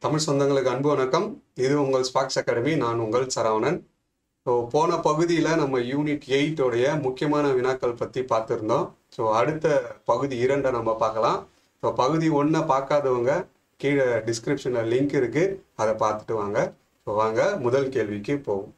தமிழ் சொந்தங்களுக்கு அன்பு வணக்கம் இது உங்கள் ஸ்பாக்ஸ் அகாடமி நான் உங்கள் சரவணன் ஸோ போன பகுதியில் நம்ம யூனிட் எயிட்டோடைய முக்கியமான வினாக்கள் பற்றி பார்த்துருந்தோம் ஸோ அடுத்த பகுதி இரண்டை நம்ம பார்க்கலாம் ஸோ பகுதி ஒன்றை பார்க்காதவங்க கீழே டிஸ்கிரிப்ஷனில் லிங்க் இருக்குது அதை பார்த்துட்டு வாங்க ஸோ வாங்க முதல் கேள்விக்கு போவோம்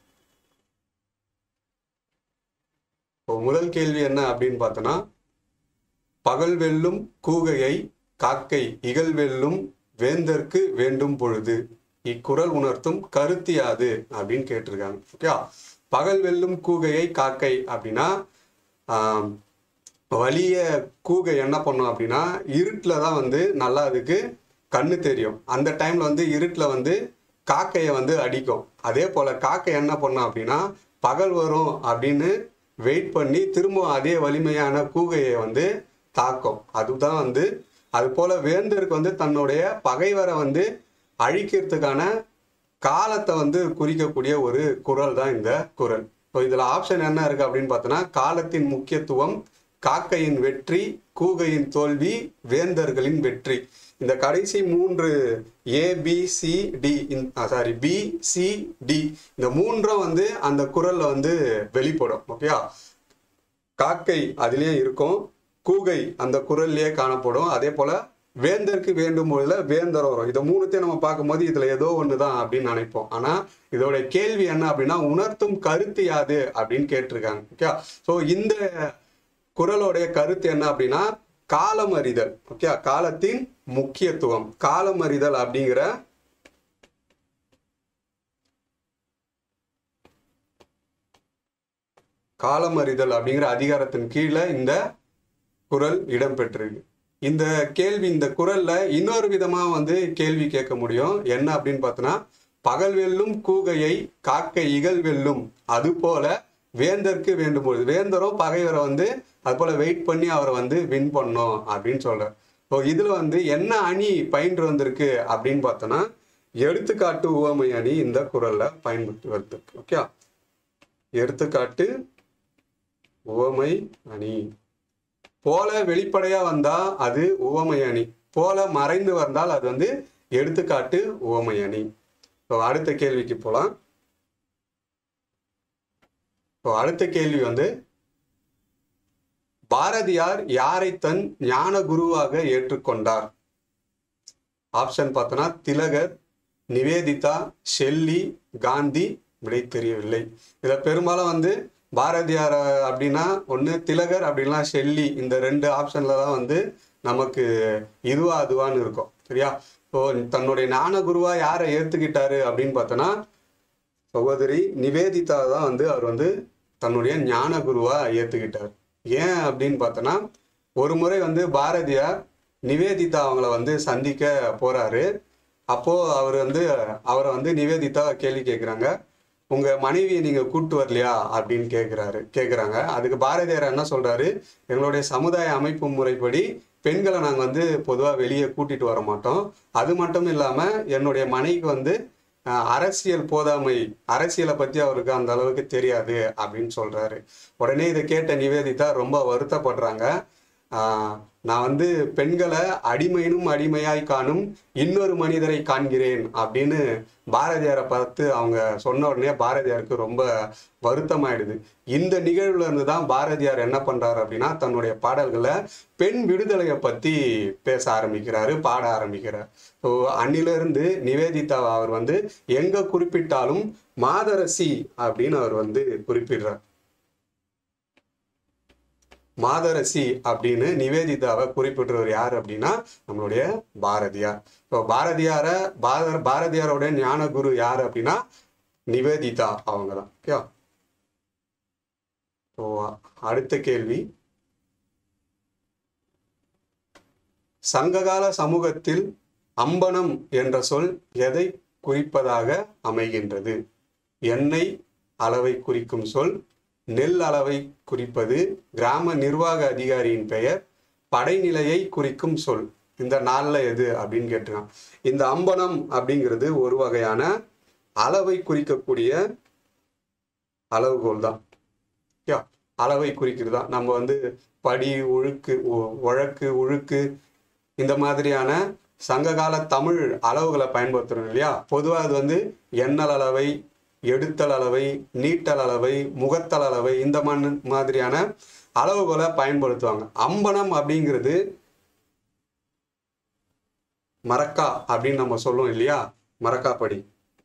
இப்போ முதல் கேள்வி என்ன அப்படின்னு பார்த்தோன்னா பகல் வெல்லும் கூகையை காக்கை இகழ் வெல்லும் வேந்தற்கு வேண்டும் பொழுது இக்குறள் உணர்த்தும் கருத்து யாது அப்படின்னு கேட்டிருக்காங்க ஓகே பகல் வெல்லும் கூகையை காக்கை அப்படின்னா ஆம், வலிய கூகை என்ன பண்ணும் அப்படின்னா இருட்டில் தான் வந்து நல்லா அதுக்கு கண்ணு தெரியும் அந்த டைம்ல வந்து இருட்டில் வந்து காக்கையை வந்து அடிக்கும் அதே போல காக்கை என்ன பண்ணும் அப்படின்னா பகல் வரும் அப்படின்னு வெயிட் பண்ணி திரும்ப அதே வலிமையான கூகையை வந்து தாக்கும் அதுதான் வந்து அது போல வேந்தருக்கு வந்து தன்னுடைய பகைவரை வந்து அழிக்கிறதுக்கான காலத்தை வந்து குறிக்கக்கூடிய ஒரு குறள் தான் இந்த குறள் இப்போ இதுல ஆப்ஷன் என்ன இருக்கு அப்படின்னு பார்த்தோன்னா காலத்தின் முக்கியத்துவம் காக்கையின் வெற்றி கூகையின் தோல்வி வேந்தர்களின் வெற்றி இந்த கடைசி மூன்று A B C D sorry B C D இந்த மூன்றும் வந்து அந்த குறள்ல வந்து வெளிப்படும் ஓகேயா காக்கை அதுலயே இருக்கும் கூகை அந்த குரல்லையே காணப்படும் அதே போல வேந்தருக்கு வேண்டும் பொழுதுல வேந்தர் வரும் இதை மூணுத்தையும் நம்ம பார்க்கும்போது இதுல ஏதோ ஒண்ணுதான் அப்படின்னு நினைப்போம் ஆனா இதோட கேள்வி என்ன அப்படின்னா உணர்த்தும் கருத்து யாது அப்படின்னு கேட்டிருக்காங்க ஓகே ஸோ இந்த குரலோடைய கருத்து என்ன அப்படின்னா காலம் அறிதல் ஓகே காலத்தின் முக்கியத்துவம் காலம் அறிதல் அப்படிங்கிற காலம் அறிதல் அப்படிங்கிற அதிகாரத்தின் கீழே இந்த குரல் இடம்பெற்றிருக்கு இந்த கேள்வி இந்த குரல்ல இன்னொரு விதமா வந்து கேள்வி கேட்க முடியும் என்ன அப்படின்னு பார்த்தோன்னா பகல் வெல்லும் கூகையை காக்கை இகழ் வெல்லும் அது போல வேந்தருக்கு வேண்டும் பொழுது வேந்தரும் பகைவரை வந்து அது போல வெயிட் பண்ணி அவரை வந்து வின் பண்ணோம் அப்படின்னு சொல்றார் ஸோ இதுல வந்து என்ன அணி பயின்று வந்திருக்கு அப்படின்னு பார்த்தோன்னா எடுத்துக்காட்டு உவமை அணி இந்த குரல்ல பயன்பட்டு வருது ஓகே எடுத்துக்காட்டு உவமை அணி போல வெளிப்படையா வந்தா அது உவமை அணி போல மறைந்து வந்தால் அது வந்து எடுத்துக்காட்டு உவமை அணி ஸோ அடுத்த கேள்விக்கு போலாம் ஸோ அடுத்த கேள்வி வந்து பாரதியார் யாரை தன் ஞான குருவாக ஏற்றுக்கொண்டார் ஆப்ஷன் பார்த்தோன்னா திலகர் நிவேதிதா ஷெல்லி காந்தி விடை தெரியவில்லை இதை பெரும்பாலும் வந்து பாரதியார் அப்படின்னா ஒன்று திலகர் அப்படின்னா ஷெல்லி இந்த ரெண்டு ஆப்ஷன்ல தான் வந்து நமக்கு இதுவா அதுவான்னு இருக்கும் சரியா ஸோ தன்னுடைய ஞான குருவா யாரை ஏற்றுக்கிட்டாரு அப்படின்னு பார்த்தோன்னா சகோதரி நிவேதிதா தான் வந்து அவர் வந்து தன்னுடைய ஞான குருவா ஏற்றுக்கிட்டார் ஏன் அப்படின்னு பார்த்தோன்னா ஒரு முறை வந்து பாரதியார் நிவேதிதா அவங்கள வந்து சந்திக்க போறாரு அப்போ அவர் வந்து அவரை வந்து நிவேதிதா கேள்வி கேட்குறாங்க உங்க மனைவியை நீங்க கூட்டு வரலையா அப்படின்னு கேட்குறாரு கேட்குறாங்க அதுக்கு பாரதியார் என்ன சொல்றாரு எங்களுடைய சமுதாய அமைப்பு முறைப்படி பெண்களை நாங்கள் வந்து பொதுவாக வெளியே கூட்டிட்டு வர மாட்டோம் அது மட்டும் இல்லாமல் என்னுடைய மனைவிக்கு வந்து அஹ், அரசியல் போதாமை அரசியலை பற்றி அவருக்கு அந்த அளவுக்கு தெரியாது அப்படின்னு சொல்றாரு உடனே இதை கேட்ட நிவேதிதா ரொம்ப வருத்தப்படுறாங்க ஆஹ், நான் வந்து பெண்களை அடிமையினும் அடிமையாய் காணும் இன்னொரு மனிதரை காண்கிறேன் அப்படின்னு பாரதியாரை பார்த்து அவங்க சொன்ன உடனே பாரதியாருக்கு ரொம்ப வருத்தமாயிடுது இந்த நிகழ்வுல இருந்து தான் பாரதியார் என்ன பண்றாரு அப்படின்னா தன்னுடைய பாடல்களை பெண் விடுதலையை பத்தி பேச ஆரம்பிக்கிறாரு பாட ஆரம்பிக்கிறார் ஸோ அன்னிலிருந்து நிவேதிதா அவர் வந்து எங்க குறிப்பிட்டாலும் மாதரசி அப்படின்னு அவர் வந்து குறிப்பிடுறார் மாதரசி அப்படின்னு நிவேதிதாவை குறிப்பிட்டவர் யார் அப்படின்னா நம்மளுடைய பாரதியார் ஸோ பாரதியார பார பாரதியாரோட ஞான குரு யார் அப்படின்னா நிவேதிதா அவங்க தான் ஓகே ஸோ அடுத்த கேள்வி சங்ககால சமூகத்தில் அம்பனம் என்ற சொல் எதை குறிப்பதாக அமைகின்றது எண்ணெய் அளவை குறிக்கும் சொல் நெல் அளவை குறிப்பது கிராம நிர்வாக அதிகாரியின் பெயர் படைநிலையை குறிக்கும் சொல் இந்த நாளில் எது அப்படின்னு கேட்டிருக்கான் இந்த அம்பனம் அப்படிங்கிறது ஒரு வகையான அளவை குறிக்கக்கூடிய அளவுகோல் தான் யா அளவை குறிக்கிறது தான் நம்ம வந்து படி ஒழுக்கு ஒ- வழக்கு ஒழுக்கு இந்த மாதிரியான சங்ககால தமிழ் அளவுகளை பயன்படுத்துறோம் இல்லையா பொதுவாக அது வந்து எண்ணல் அளவை எடுத்தல் அளவை நீட்டல் அளவை முகத்தல் அளவை இந்த மண் மாதிரியான அளவுகளை பயன்படுத்துவாங்க அம்பனம் அப்படிங்கிறது மரக்கா அப்படின்னு நம்ம சொல்லுவோம் இல்லையா மரக்கா படி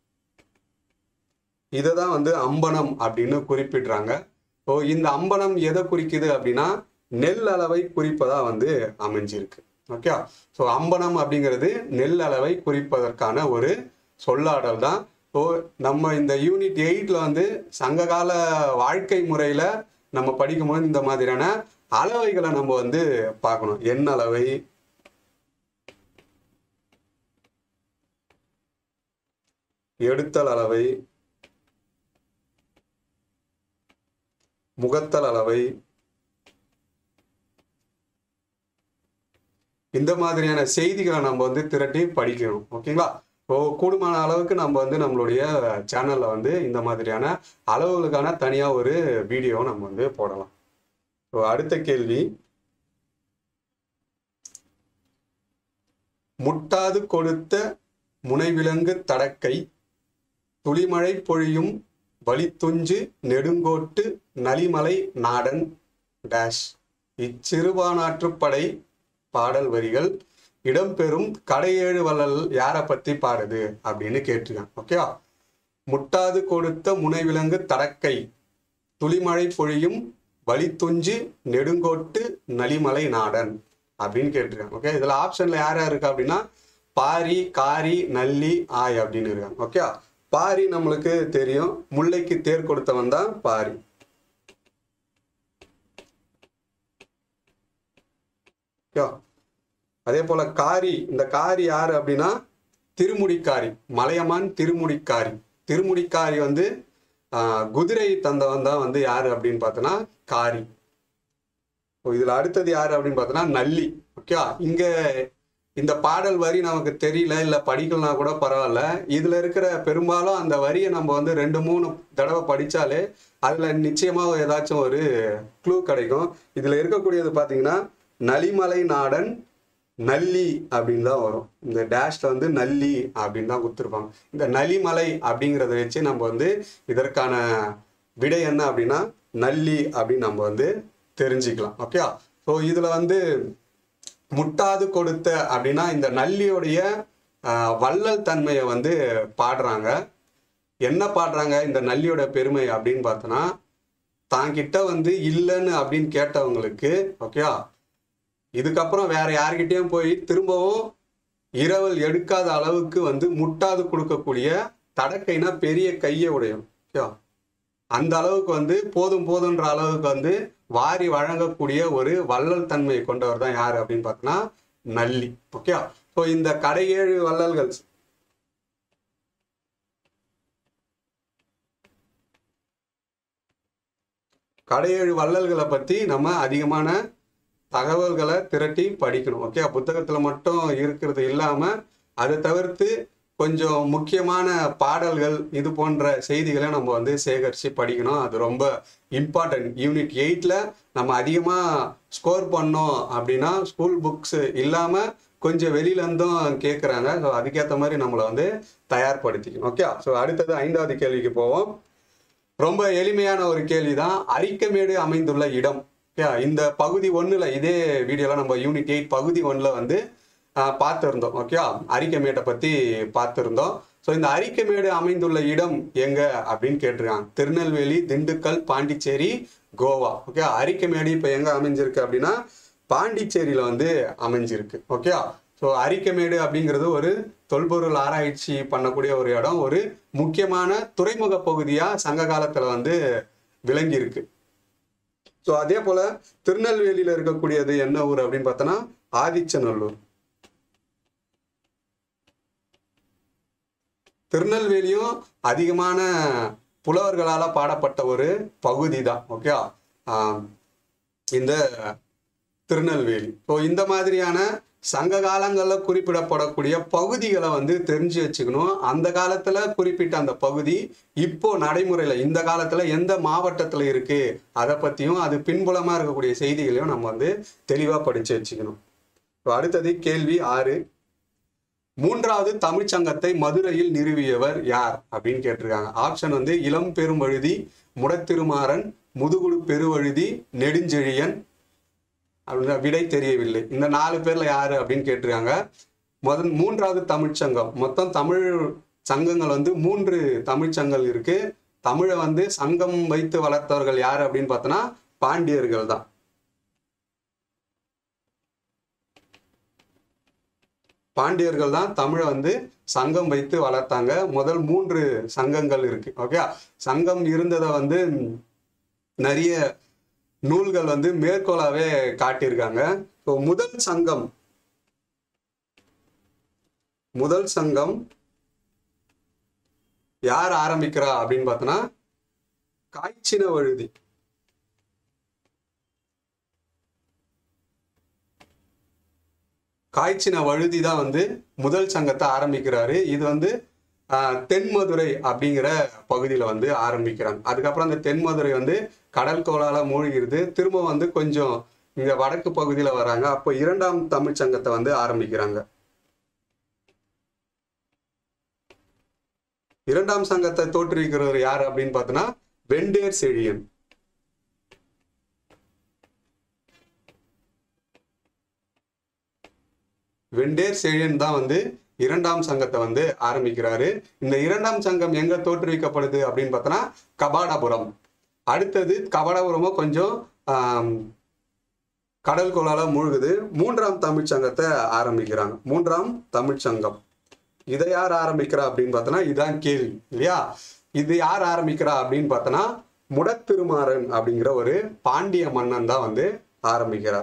இதை தான் வந்து அம்பனம் அப்படின்னு குறிப்பிடுறாங்க ஸோ இந்த அம்பனம் எதை குறிக்குது அப்படின்னா நெல் அளவை குறிப்பதா வந்து அமைஞ்சிருக்கு ஓகே ஸோ அம்பனம் அப்படிங்கிறது நெல் அளவை குறிப்பதற்கான ஒரு சொல்லாடல் தான் ஸோ நம்ம இந்த யூனிட் எயிட்ல வந்து சங்ககால வாழ்க்கை முறையில நம்ம படிக்கும்போது இந்த மாதிரியான அளவைகளை நம்ம வந்து பார்க்கணும் எண் அளவை எடுத்தல் அளவை முகத்தல் அளவை இந்த மாதிரியான செய்திகளை நம்ம வந்து திரட்டி படிக்கணும் ஓகேங்களா ஸோ கூடுமான அளவுக்கு நம்ம வந்து நம்மளுடைய சேனல்ல வந்து இந்த மாதிரியான அளவுகளுக்கான தனியா ஒரு வீடியோ நம்ம வந்து போடலாம் ஸோ அடுத்த கேள்வி முட்டாது கொடுத்த முனைவிலங்கு தடக்கை துளிமழை பொழியும் வழித்துஞ்சு நெடுங்கோட்டு நலிமலை நாடன் டேஷ் இச்சிறுபானாற்றுப்படை பாடல் வரிகள் இடம்பெறும் கடையேழு வள்ளல் யாரை பத்தி பாடுது அப்படின்னு கேட்டிருக்கான் ஓகேவா முட்டாது கொடுத்த முனைவிலங்கு தடக்கை துளிமழை பொழியும் வழித்துஞ்சு நெடுங்கோட்டு நலிமலை நாடன் அப்படின்னு கேட்டிருக்காங்க ஓகே இதுல ஆப்ஷன்ல யார் யார் இருக்கா அப்படின்னா பாரி காரி நல்லி ஆய் அப்படின்னு இருக்காங்க ஓகே பாரி நம்மளுக்கு தெரியும் முல்லைக்கு தேர் கொடுத்தவன் தான் பாரி ஓகே அதே போல காரி இந்த காரி யாரு அப்படின்னா திருமுடிக்காரி மலையமான் திருமுடிக்காரி திருமுடிக்காரி வந்து ஆஹ், குதிரை தந்தவன் தான் வந்து யாரு அப்படின்னு பார்த்தோன்னா காரி இப்போ இதுல அடுத்தது யாரு அப்படின்னு பார்த்தோன்னா நல்லி ஓகே இங்க இந்த பாடல் வரி நமக்கு தெரியல இல்ல படிக்கலனா கூட பரவாயில்ல இதுல இருக்கிற பெரும்பாலும் அந்த வரியை நம்ம வந்து ரெண்டு மூணு தடவை படிச்சாலே அதுல நிச்சயமா ஏதாச்சும் ஒரு க்ளூ கிடைக்கும் இதுல இருக்கக்கூடியது பாத்தீங்கன்னா நலிமலை நாடன் நல்லி அப்படின்னு தான் வரும் இந்த டேஷ்ல வந்து நல்லி அப்படின்னு தான் கொடுத்துருப்பாங்க இந்த நலிமலை அப்படிங்கிறத வச்சு நம்ம வந்து இதற்கான விடை என்ன அப்படின்னா நல்லி அப்படின்னு நம்ம வந்து தெரிஞ்சுக்கலாம் ஓகே ஸோ இதுல வந்து முட்டாது கொடுத்த அப்படின்னா இந்த நல்லியோடைய ஆஹ், வள்ளல் தன்மையை வந்து பாடுறாங்க என்ன பாடுறாங்க இந்த நல்லியோட பெருமை அப்படின்னு பார்த்தோன்னா தாங்கிட்ட வந்து இல்லைன்னு அப்படின்னு கேட்டவங்களுக்கு ஓகே இதுக்கப்புறம் வேற யார்கிட்டயும் போய் திரும்பவும் இரவல் எடுக்காத அளவுக்கு வந்து முட்டாது கொடுக்கக்கூடிய தடக்கைனா பெரிய கையை உடையும் ஓகே அந்த அளவுக்கு வந்து போதும் போதுன்ற அளவுக்கு வந்து வாரி வழங்கக்கூடிய ஒரு வள்ளல் தன்மை கொண்டவர் தான் யாரு அப்படின்னு பார்த்தோன்னா நல்லி ஓகே ஸோ இந்த கடையேழு வள்ளல்கள் கடையேழு வள்ளல்களை பத்தி நம்ம அதிகமான தகவல்களை திரட்டி படிக்கணும் ஓகே புத்தகத்துல மட்டும் இருக்கிறது இல்லாம அதை தவிர்த்து கொஞ்சம் முக்கியமான பாடல்கள் இது போன்ற செய்திகளை நம்ம வந்து சேகரித்து படிக்கணும் அது ரொம்ப இம்பார்ட்டன்ட் யூனிட் எயிட்ல நம்ம அதிகமாக ஸ்கோர் பண்ணோம் அப்படின்னா ஸ்கூல் புக்ஸ் இல்லாமல் கொஞ்சம் வெளியில இருந்தும் கேட்குறாங்க ஸோ அதுக்கேற்ற மாதிரி நம்மளை வந்து தயார்படுத்திக்கணும் ஓகே ஸோ அடுத்தது ஐந்தாவது கேள்விக்கு போவோம் ரொம்ப எளிமையான ஒரு கேள்வி தான் அரிக்கமேடு அமைந்துள்ள இடம் ஓகே இந்த பகுதி ஒன்றுல இதே வீடியோல நம்ம யூனிட் எயிட் பகுதி ஒன்றில் வந்து ஆஹ், பார்த்திருந்தோம் ஓகே அரிக்கமேட்டை பற்றி பார்த்திருந்தோம் ஸோ இந்த அரிக்கமேடு அமைந்துள்ள இடம் எங்க அப்படின்னு கேட்டிருக்காங்க திருநெல்வேலி திண்டுக்கல் பாண்டிச்சேரி கோவா ஓகே அரிக்கமேடு இப்போ எங்க அமைஞ்சிருக்கு அப்படின்னா பாண்டிச்சேரியில வந்து அமைஞ்சிருக்கு ஓகே ஸோ அரிக்கமேடு அப்படிங்கிறது ஒரு தொல்பொருள் ஆராய்ச்சி பண்ணக்கூடிய ஒரு இடம் ஒரு முக்கியமான துறைமுக பகுதியா சங்க காலத்துல வந்து விளங்கி இருக்கு ஸோ அதே போல திருநெல்வேலியில இருக்கக்கூடியது என்ன ஊர் அப்படின்னு பார்த்தோன்னா ஆதிச்சநல்லூர் திருநெல்வேலியும் அதிகமான புலவர்களால பாடப்பட்ட ஒரு பகுதி தான் ஓகே இந்த திருநெல்வேலி ஸோ இந்த மாதிரியான சங்க காலங்களில் குறிப்பிடப்படக்கூடிய பகுதிகளை வந்து தெரிஞ்சு வச்சுக்கணும் அந்த காலத்துல குறிப்பிட்ட அந்த பகுதி இப்போ நடைமுறையில இந்த காலத்துல எந்த மாவட்டத்துல இருக்கு அதை பத்தியும் அது பின்புலமா இருக்கக்கூடிய செய்திகளையும் நம்ம வந்து தெளிவா படிச்சு வச்சுக்கணும் இப்போ அடுத்தது கேள்வி ஆறு மூன்றாவது தமிழ்ச் சங்கத்தை மதுரையில் நிறுவியவர் யார் அப்படின்னு கேட்டிருக்காங்க ஆப்ஷன் வந்து இளம் பெரும்பழுதி முடத்திருமாறன் முதுகுடு பெருவழுதி நெடுஞ்செழியன் அப்படின்ற விடை தெரியவில்லை இந்த நாலு பேர்ல யாரு அப்படின்னு கேட்டிருக்காங்க முதல் மூன்றாவது தமிழ்ச் சங்கம் மொத்தம் தமிழ் சங்கங்கள் வந்து மூன்று தமிழ்ச் சங்கங்கள் இருக்கு தமிழை வந்து சங்கம் வைத்து வளர்த்தவர்கள் யார் அப்படின்னு பார்த்தோன்னா பாண்டியர்கள் தான் பாண்டியர்கள் தான் தமிழை வந்து சங்கம் வைத்து வளர்த்தாங்க முதல் மூன்று சங்கங்கள் இருக்கு ஓகே சங்கம் இருந்ததை வந்து நிறைய நூல்கள் வந்து மேற்கோளாவே காட்டியிருக்காங்க ஸோ முதல் சங்கம் முதல் சங்கம் யார் ஆரம்பிக்கிறா அப்படின்னு பார்த்தோன்னா காய்ச்சின வழுதி காய்ச்சின வழுதி தான் வந்து முதல் சங்கத்தை ஆரம்பிக்கிறாரு இது வந்து ஆஹ், தென்மதுரை அப்படிங்கிற பகுதியில் வந்து ஆரம்பிக்கிறாங்க அதுக்கப்புறம் அந்த தென்மதுரை வந்து கடல் கோளால மூழ்கிருது திரும்ப வந்து கொஞ்சம் இங்க வடக்கு பகுதியில் வராங்க அப்போ இரண்டாம் தமிழ்ச் சங்கத்தை வந்து ஆரம்பிக்கிறாங்க இரண்டாம் சங்கத்தை தோற்றுவிக்கிறவர் யார் அப்படின்னு பார்த்தோன்னா வெண்டேர் செழியன் வெண்டேர் செழியன் தான் வந்து இரண்டாம் சங்கத்தை வந்து ஆரம்பிக்கிறாரு இந்த இரண்டாம் சங்கம் எங்க தோற்றுவிக்கப்படுது அப்படின்னு பார்த்தோன்னா கபாடபுரம் அடுத்தது கபாடபுரமும் கொஞ்சம் ஆம், கடல் கொள்ளால மூழ்குது மூன்றாம் தமிழ்ச் சங்கத்தை ஆரம்பிக்கிறாங்க மூன்றாம் தமிழ்ச் சங்கம் இதை யார் ஆரம்பிக்கிறா அப்படின்னு பார்த்தோன்னா இதான் கேள்வி இல்லையா இது யார் ஆரம்பிக்கிறா அப்படின்னு பார்த்தோன்னா முடத்திருமாறன் அப்படிங்கிற ஒரு பாண்டிய மன்னன் தான் வந்து ஆரம்பிக்கிறார்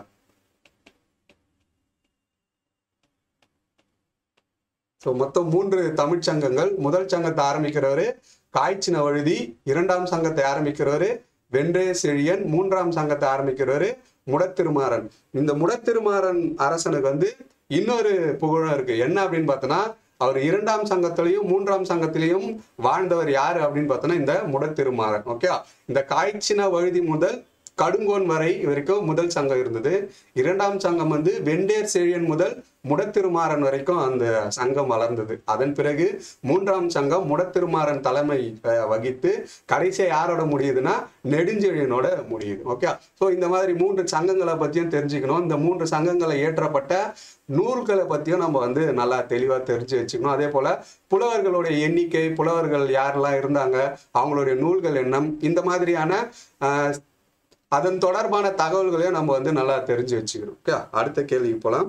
ஸோ மொத்தம் மூன்று தமிழ்ச் சங்கங்கள் முதல் சங்கத்தை ஆரம்பிக்கிறவரு காய்ச்சின வழுதி இரண்டாம் சங்கத்தை ஆரம்பிக்கிறவரு வென்றே செழியன் மூன்றாம் சங்கத்தை ஆரம்பிக்கிறவரு முடத்திருமாறன் இந்த முடத்திருமாறன் அரசனுக்கு வந்து இன்னொரு புகழும் இருக்கு என்ன அப்படின்னு பார்த்தோன்னா அவர் இரண்டாம் சங்கத்திலையும் மூன்றாம் சங்கத்திலையும் வாழ்ந்தவர் யாரு அப்படின்னு பார்த்தோன்னா இந்த முடத்திருமாறன் ஓகே இந்த காய்ச்சின வழுதி முதல் கடுங்கோன் வரை வரைக்கும் முதல் சங்கம் இருந்தது இரண்டாம் சங்கம் வந்து வெண்டேர் செழியன் முதல் முடத்திருமாறன் வரைக்கும் அந்த சங்கம் வளர்ந்தது அதன் பிறகு மூன்றாம் சங்கம் முடத்திருமாறன் தலைமை அஹ், வகித்து கடைசியா யாரோட முடியுதுன்னா நெடுஞ்செழியனோட முடியுது ஓகே ஸோ இந்த மாதிரி மூன்று சங்கங்களை பத்தியும் தெரிஞ்சுக்கணும் இந்த மூன்று சங்கங்களை ஏற்றப்பட்ட நூல்களை பத்தியும் நம்ம வந்து நல்லா தெளிவா தெரிஞ்சு வச்சுக்கணும் அதே போல புலவர்களுடைய எண்ணிக்கை புலவர்கள் யாரெல்லாம் இருந்தாங்க அவங்களுடைய நூல்கள் எண்ணம் இந்த மாதிரியான அஹ், அதன் தொடர்பான தகவல்களையும் நம்ம வந்து நல்லா தெரிஞ்சு வச்சுக்கணும் ஓகே அடுத்த கேள்விக்கு போலாம்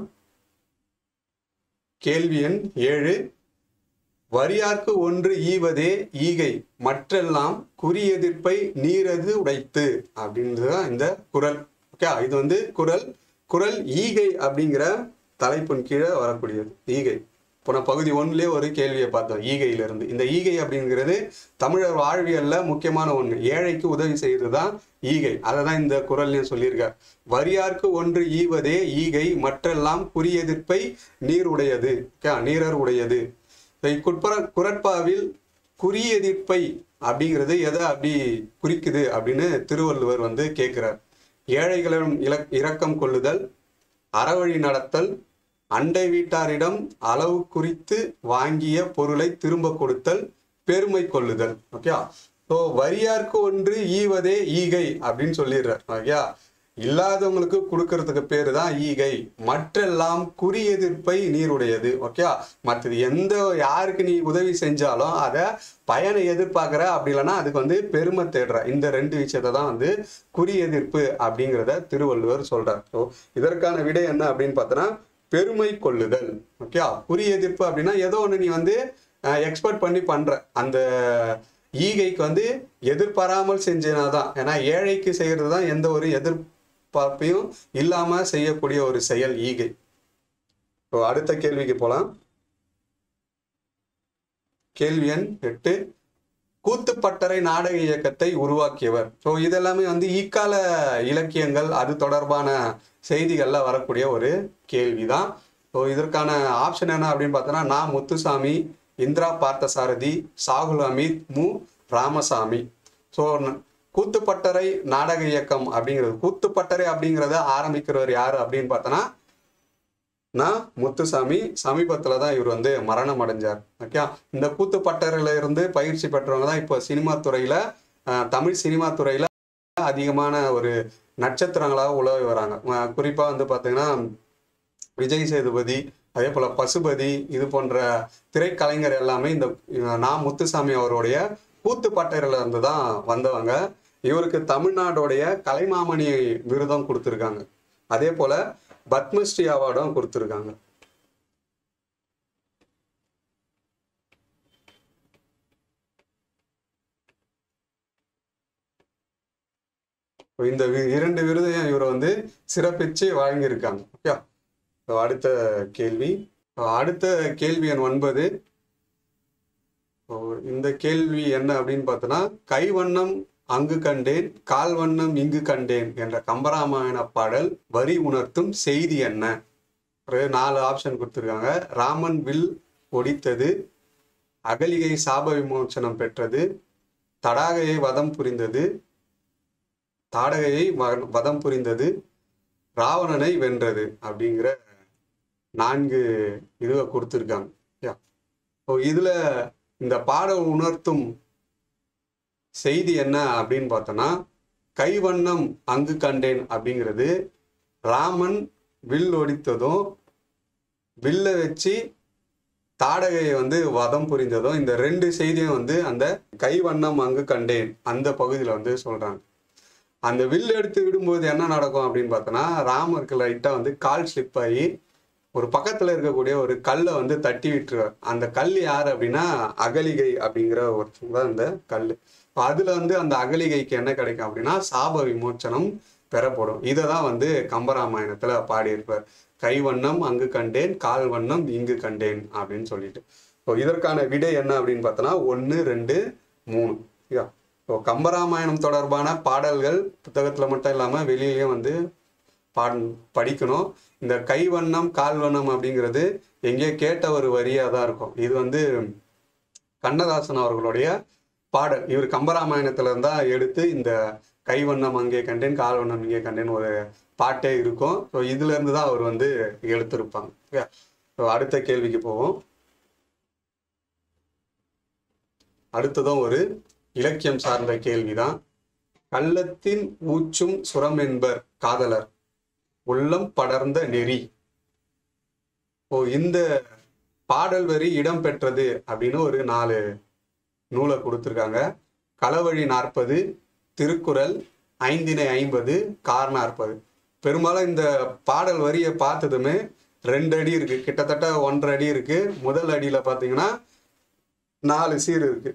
கேள்வி எண் ஏழு வரியார்க்கு ஒன்று ஈவதே ஈகை மற்றெல்லாம் குறியெதிர்ப்பை நீரது உடைத்து அப்படின்றது தான் இந்த குரல் ஓகே இது வந்து குரல் குரல் ஈகை அப்படிங்கிற தலைப்பின் கீழே வரக்கூடியது ஈகை போன பகுதி ஒன்றுலேயே ஒரு கேள்வியை பார்த்தோம் ஈகையிலிருந்து இந்த ஈகை அப்படிங்கிறது தமிழர் வாழ்வியல்ல முக்கியமான ஒன்று ஏழைக்கு உதவி செய்யறது தான் ஈகை அதை தான் இந்த குரல்லையும் சொல்லியிருக்கார் வரியார்க்கு ஒன்று ஈவதே ஈகை மற்றெல்லாம் குறியெதிர்ப்பை நீர் உடையது okay, நீரர் உடையது இப்ப இக்குட்புற குரட்பாவில் குறியெதிர்ப்பை அப்படிங்கிறது எதை அப்படி குறிக்குது அப்படின்னு திருவள்ளுவர் வந்து கேட்கிறார் ஏழைகளிடம் இலக் இரக்கம் கொள்ளுதல் அறவழி நடத்தல் அண்டை வீட்டாரிடம் அளவு குறித்து வாங்கிய பொருளை திரும்ப கொடுத்தல் பெருமை கொள்ளுதல் ஓகே ஸோ வரியார்க்கு ஒன்று ஈவதே ஈகை அப்படின்னு சொல்லிடுறார் ஓகே இல்லாதவங்களுக்கு கொடுக்கறதுக்கு பேரு தான் ஈகை மற்றெல்லாம் குறி எதிர்ப்பை நீருடையது ஓகே மற்றது எந்த யாருக்கு நீ உதவி செஞ்சாலும் அதை பயனை எதிர்பார்க்குற அப்படி இல்லைன்னா அதுக்கு வந்து பெருமை தேடுற இந்த ரெண்டு விஷயத்தை தான் வந்து குறி எதிர்ப்பு அப்படிங்கிறத திருவள்ளுவர் சொல்றார் ஸோ இதற்கான விடை என்ன அப்படின்னு பார்த்தோன்னா பெருமை கொள்ளுதல் ஓகே குறி எதிர்ப்பு அப்படின்னா ஏதோ ஒன்று நீ வந்து எக்ஸ்பெக்ட் பண்ணி பண்ற அந்த ஈகைக்கு வந்து எதிர்பாராமல் செஞ்சனாதான் ஏன்னா ஏழைக்கு செய்யறது தான் எந்த ஒரு எதிர்பார்ப்பையும் இல்லாம செய்யக்கூடிய ஒரு செயல் ஈகை இப்போ அடுத்த கேள்விக்கு போலாம் கேள்வி எண் எட்டு கூத்துப்பட்டறை நாடக இயக்கத்தை உருவாக்கியவர் ஸோ இதெல்லாமே வந்து ஈக்கால இலக்கியங்கள் அது தொடர்பான செய்திகள்ல வரக்கூடிய ஒரு கேள்விதான் ஸோ இதற்கான ஆப்ஷன் என்ன அப்படின்னு பார்த்தோன்னா நான் முத்துசாமி இந்திரா பார்த்தசாரதி சாகுல் அமீத் மு ராமசாமி ஸோ கூத்துப்பட்டறை நாடக இயக்கம் அப்படிங்கிறது கூத்துப்பட்டறை அப்படிங்கிறத ஆரம்பிக்கிறவர் யார் அப்படின்னு பார்த்தோன்னா நான் முத்துசாமி சமீபத்தில் தான் இவர் வந்து மரணம் அடைஞ்சார் ஓகே இந்த கூத்து பட்டறையில இருந்து பயிற்சி பெற்றவங்க தான் இப்போ சினிமா துறையில் தமிழ் சினிமா துறையில் அதிகமான ஒரு நட்சத்திரங்களாக உலவி வராங்க குறிப்பாக வந்து பார்த்தீங்கன்னா விஜய் சேதுபதி அதே போல் பசுபதி இது போன்ற திரைக்கலைஞர் எல்லாமே இந்த அஹ், நா முத்துசாமி அவருடைய கூத்து பட்டறையில இருந்து தான் வந்தவங்க இவருக்கு தமிழ்நாடுடைய கலைமாமணி விருதம் கொடுத்துருக்காங்க அதே போல பத்மஸ்ரீ அவார்டும் கொடுத்துருக்காங்க இந்த வி- இரண்டு விருதையும் இவர் வந்து சிறப்பிச்சு வழங்கியிருக்காங்க ஓகே அடுத்த கேள்வி அடுத்த கேள்வி எண் ஒன்பது இந்த கேள்வி என்ன அப்படின்னு பார்த்தோன்னா கைவண்ணம் அங்கு கண்டேன் கால் வண்ணம் இங்கு கண்டேன் என்ற கம்பராமாயண பாடல் வரி உணர்த்தும் செய்தி என்ன ஒரு நாலு ஆப்ஷன் கொடுத்துருக்காங்க ராமன் வில் ஒடித்தது அகலிகை சாப விமோசனம் பெற்றது தடாகையை வதம் புரிந்தது தாடகையை வ- வதம் புரிந்தது ராவணனை வென்றது அப்படிங்கிற நான்கு இதுவை கொடுத்துருக்காங்க யா ஸோ இதில் இந்த பாடல் உணர்த்தும் செய்தி என்ன அப்படின்னு பார்த்தோன்னா கைவண்ணம் அங்கு கண்டேன் அப்படிங்கிறது ராமன் வில் ஒடித்ததும் வில்லை வச்சு தாடகையை வந்து வதம் புரிந்ததும் இந்த ரெண்டு செய்தியும் வந்து அந்த கைவண்ணம் அங்கு கண்டேன் அந்த பகுதியில் வந்து சொல்றாங்க அந்த வில் எடுத்து விடும்போது என்ன நடக்கும் அப்படின்னு பார்த்தோன்னா ராமருக்கு லைட்டாக வந்து கால் ஸ்லிப் ஆகி ஒரு பக்கத்தில் இருக்கக்கூடிய ஒரு கல்லை வந்து தட்டி விட்டுருவார் அந்த கல் யார் அப்படின்னா அகலிகை அப்படிங்கிற ஒருத்தங்க தான் அந்த கல் அதில் வந்து அந்த அகலிகைக்கு என்ன கிடைக்கும் அப்படின்னா சாப விமோச்சனம் பெறப்படும் இதை தான் வந்து கம்பராமாயணத்தில் பாடியிருப்பார் கைவண்ணம் அங்கு கண்டேன் கால் வண்ணம் இங்கு கண்டேன் அப்படின்னு சொல்லிட்டு ஸோ இதற்கான விடை என்ன அப்படின்னு பார்த்தோன்னா ஒன்று ரெண்டு மூணு யா ஸோ கம்பராமாயணம் தொடர்பான பாடல்கள் புத்தகத்தில் மட்டும் இல்லாமல் வெளியிலயும் வந்து பாட படிக்கணும் இந்த கைவண்ணம் கால்வண்ணம் அப்படிங்கிறது எங்கேயோ கேட்ட ஒரு வரியாக தான் இருக்கும் இது வந்து கண்ணதாசன் அவர்களுடைய பாடல் இவர் கம்பராமாயணத்துல இருந்தா எடுத்து இந்த கைவண்ணம் அங்கே கண்டேன் கால்வண்ணம் இங்கே கண்டேன் ஒரு பாட்டே இருக்கும் ஸோ இதுல இருந்து தான் அவர் வந்து எடுத்திருப்பாங்க Okay. So, அடுத்த கேள்விக்கு போவோம் அடுத்ததும் ஒரு இலக்கியம் சார்ந்த கேள்விதான் கள்ளத்தின் ஊச்சும் சுரம் என்பர் காதலர் உள்ளம் படர்ந்த நெறி ஓ இந்த பாடல் வரி இடம் பெற்றது அப்படின்னு ஒரு நாலு நூலை கொடுத்துருக்காங்க களவழி நாற்பது திருக்குறள் ஐந்தினை ஐம்பது கார் நாற்பது பெரும்பாலும் இந்த பாடல் வரியை பார்த்ததுமே ரெண்டு அடி இருக்கு கிட்டத்தட்ட ஒன்றரை அடி இருக்கு முதல் அடியில பார்த்தீங்கன்னா நாலு சீர் இருக்கு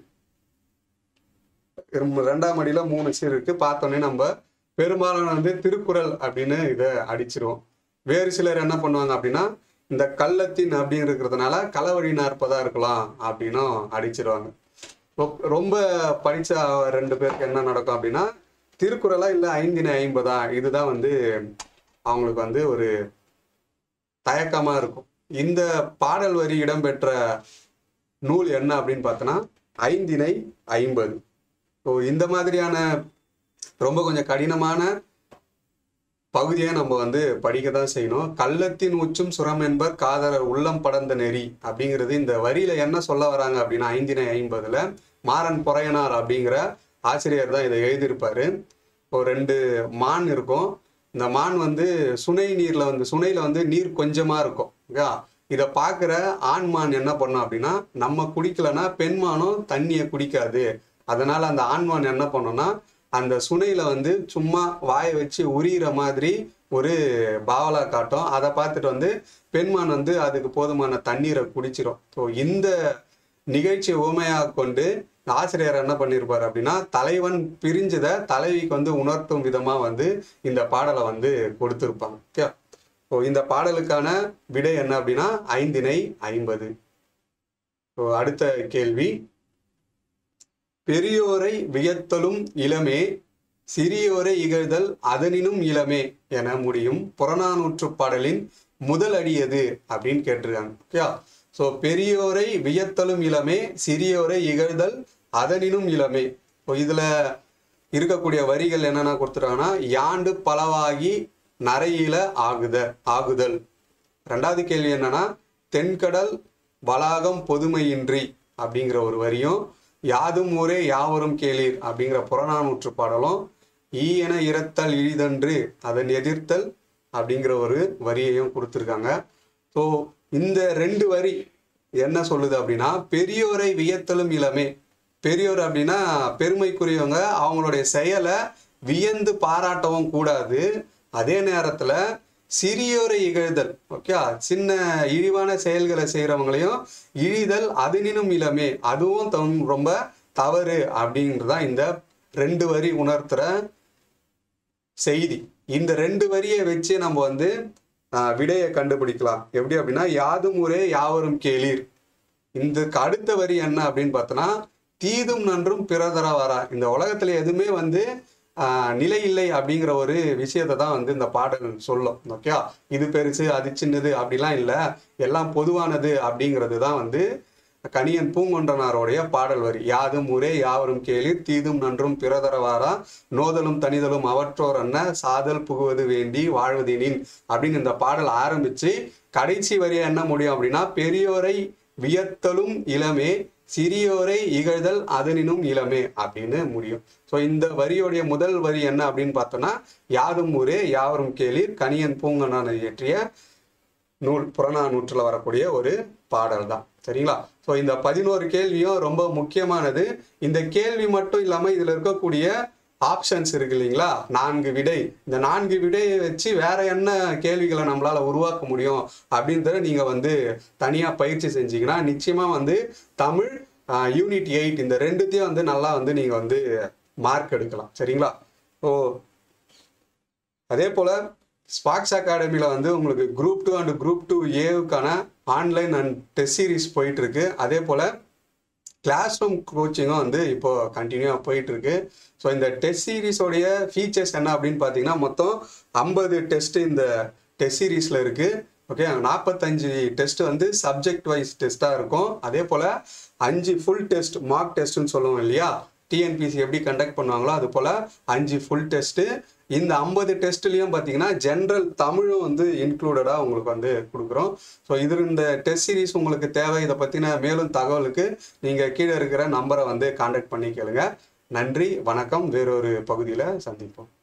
இரும்- ரெண்டாம் அடியில மூணு சீர் இருக்கு பார்த்தோன்னே நம்ம பெரும்பாலான வந்து திருக்குறள் அப்படின்னு இதை அடிச்சிருவோம் வேறு சிலர் என்ன பண்ணுவாங்க அப்படின்னா இந்த கள்ளத்தின் அப்படின்னு இருக்கிறதுனால களவழி நாற்பதா இருக்கலாம் அப்படின்னும் அடிச்சிருவாங்க ரொ- ரொம்ப படிச்ச ரெண்டு பேருக்கு என்ன நடக்கும் அப்படின்னா திருக்குறளா இல்லை ஐந்தினை ஐம்பதா இதுதான் வந்து அவங்களுக்கு வந்து ஒரு தயக்கமா இருக்கும் இந்த பாடல் வரி இடம்பெற்ற நூல் என்ன அப்படின்னு பார்த்தோன்னா ஐந்தினை ஐம்பது ஸோ இந்த மாதிரியான ரொம்ப கொஞ்சம் கடினமான பகுதியை நம்ம வந்து படிக்க தான் செய்யணும் கள்ளத்தின் உச்சும் சுரம் என்பர் காதலர் உள்ளம் படர்ந்த நெறி அப்படிங்கிறது இந்த வரியில என்ன சொல்ல வராங்க அப்படின்னா ஐந்தினை ஐம்பதுல மாறன் பொறையனார் அப்படிங்கிற ஆசிரியர் தான் இதை எழுதியிருப்பாரு ஒரு ரெண்டு மான் இருக்கும் இந்த மான் வந்து சுனை நீர்ல வந்து சுனையில வந்து நீர் கொஞ்சமா இருக்கும் ஓகே இதை பார்க்குற ஆண் மான் என்ன பண்ணும் அப்படின்னா நம்ம குடிக்கலன்னா பெண் மானும் தண்ணியை குடிக்காது அதனால அந்த ஆண்மான் என்ன பண்ணும்னா அந்த சுனையில வந்து சும்மா வாயை வச்சு உரியிற மாதிரி ஒரு பாவலா காட்டும் அதை பார்த்துட்டு வந்து பெண்மான் வந்து அதுக்கு போதுமான தண்ணீரை குடிச்சிரும் ஸோ இந்த நிகழ்ச்சியை உவமையாக கொண்டு ஆசிரியர் என்ன பண்ணியிருப்பார் அப்படின்னா தலைவன் பிரிஞ்சதை தலைவிக்கு வந்து உணர்த்தும் விதமா வந்து இந்த பாடலை வந்து கொடுத்திருப்பாங்க ஓகே ஸோ இந்த பாடலுக்கான விடை என்ன அப்படின்னா ஐந்தினை ஐம்பது ஸோ அடுத்த கேள்வி பெரியோரை வியத்தலும் இளமே சிறியோரை இகழ்தல் அதனினும் இளமே என முடியும் புறநானூற்று பாடலின் முதல் அடி எது அப்படின்னு கேட்டிருக்காங்க ஓகே ஸோ பெரியோரை வியத்தலும் இளமே சிறியோரை இகழ்தல் அதனினும் இளமே இப்போ இதுல இருக்கக்கூடிய வரிகள் என்னென்ன கொடுத்துருக்காங்கன்னா யாண்டு பலவாகி நரையில ஆகுத ஆகுதல் ரெண்டாவது கேள்வி என்னன்னா தென்கடல் வளாகம் பொதுமையின்றி அப்படிங்கிற ஒரு வரியும் யாதும் ஊரே யாவரும் கேளீர் அப்படிங்கிற புறநானூற்று பாடலும் ஈ என இறத்தல் இழிதன்று அதன் எதிர்த்தல் அப்படிங்கிற ஒரு வரியையும் கொடுத்துருக்காங்க ஸோ இந்த ரெண்டு வரி என்ன சொல்லுது அப்படின்னா பெரியோரை வியத்தலும் இளமே பெரியோர் அப்படின்னா பெருமைக்குரியவங்க அவங்களுடைய செயலை வியந்து பாராட்டவும் கூடாது அதே நேரத்தில் சிறியோரை இகழ்தல் ஓகே சின்ன இழிவான செயல்களை செய்கிறவங்களையும் இழிதல் அதனினும் இளமே அதுவும் தம் ரொம்ப தவறு அப்படின்றதான் இந்த ரெண்டு வரி உணர்த்துற செய்தி இந்த ரெண்டு வரியை வச்சு நம்ம வந்து ஆஹ், விடையை கண்டுபிடிக்கலாம் எப்படி அப்படின்னா யாதும் ஊரே யாவரும் கேளீர் இந்த அடுத்த வரி என்ன அப்படின்னு பார்த்தோன்னா தீதும் நன்றும் பிறதர வரா இந்த உலகத்துல எதுவுமே வந்து ஆஹ், நிலை இல்லை அப்படிங்கிற ஒரு விஷயத்தை தான் வந்து இந்த பாடல் சொல்லும் ஓகே இது பெருசு அது சின்னது அப்படிலாம் இல்லை எல்லாம் பொதுவானது அப்படிங்கிறது தான் வந்து கணியன் பூங்கொன்றனாருடைய பாடல் வரி யாதும் ஊரே யாவரும் கேளீர் தீதும் நன்றும் பிறதரவாரா நோதலும் தனிதலும் அவற்றோர் அன்ன சாதல் புகுவது வேண்டி வாழ்வதினின் அப்படின்னு இந்த பாடல் ஆரம்பிச்சு கடைசி வரியா என்ன முடியும் அப்படின்னா பெரியோரை வியத்தலும் இளமே சிறியோரை இகழ்தல் அதனினும் இளமே அப்படின்னு முடியும் ஸோ இந்த வரியோடைய முதல் வரி என்ன அப்படின்னு பார்த்தோம்னா யாதும் ஊரே யாவரும் கேளீர் கணியன் பூங்கனான இயற்றிய நூல் புறநானூற்றில் வரக்கூடிய ஒரு பாடல் தான் சரிங்களா ஸோ இந்த பதினோரு கேள்வியும் ரொம்ப முக்கியமானது இந்த கேள்வி மட்டும் இல்லாமல் இதில் இருக்கக்கூடிய ஆப்ஷன்ஸ் இருக்கு இல்லைங்களா நான்கு விடை இந்த நான்கு விடையை வச்சு வேற என்ன கேள்விகளை நம்மளால உருவாக்க முடியும் அப்படின்றத நீங்கள் வந்து தனியாக பயிற்சி செஞ்சீங்கன்னா நிச்சயமாக வந்து தமிழ் யூனிட் எயிட் இந்த ரெண்டுத்தையும் வந்து நல்லா வந்து நீங்கள் வந்து மார்க் எடுக்கலாம் சரிங்களா ஸோ அதே போல் ஸ்பாக்ஸ் அகாடமியில் வந்து உங்களுக்கு group two and group two ஏவுக்கான ஆன்லைன் அண்ட் டெஸ்ட் சீரிஸ் போயிட்டு இருக்கு அதே போல் கிளாஸ் ரூம் கோச்சிங்கும் வந்து இப்போ கண்டினியூவாக போயிட்டு இருக்கு ஸோ இந்த டெஸ்ட் சீரிஸோடைய ஃபீச்சர்ஸ் என்ன அப்படின்னு பார்த்தீங்கன்னா மொத்தம் ஐம்பது டெஸ்ட் இந்த டெஸ்ட் சீரீஸில் இருக்கு ஓகே நாற்பத்தஞ்சு டெஸ்ட் வந்து சப்ஜெக்ட் வைஸ் டெஸ்ட்டாக இருக்கும் அதே போல் அஞ்சு ஃபுல் டெஸ்ட் மார்க் டெஸ்ட்னு சொல்லுவோம் இல்லையா டிஎன்பிசி எப்படி கண்டக்ட் பண்ணுவாங்களோ அது போல் அஞ்சு ஃபுல் டெஸ்ட்டு இந்த ஐம்பது டெஸ்ட்லேயும் பார்த்தீங்கன்னா ஜென்ரல் தமிழும் வந்து இன்க்ளூடடாக உங்களுக்கு வந்து கொடுக்குறோம் ஸோ இது இந்த டெஸ்ட் சீரிஸ் உங்களுக்கு தேவை இதை பற்றின மேலும் தகவலுக்கு நீங்கள் கீழே இருக்கிற நம்பரை வந்து காண்டாக்ட் பண்ணி கேளுங்க நன்றி வணக்கம் வேறொரு பகுதியில் சந்திப்போம்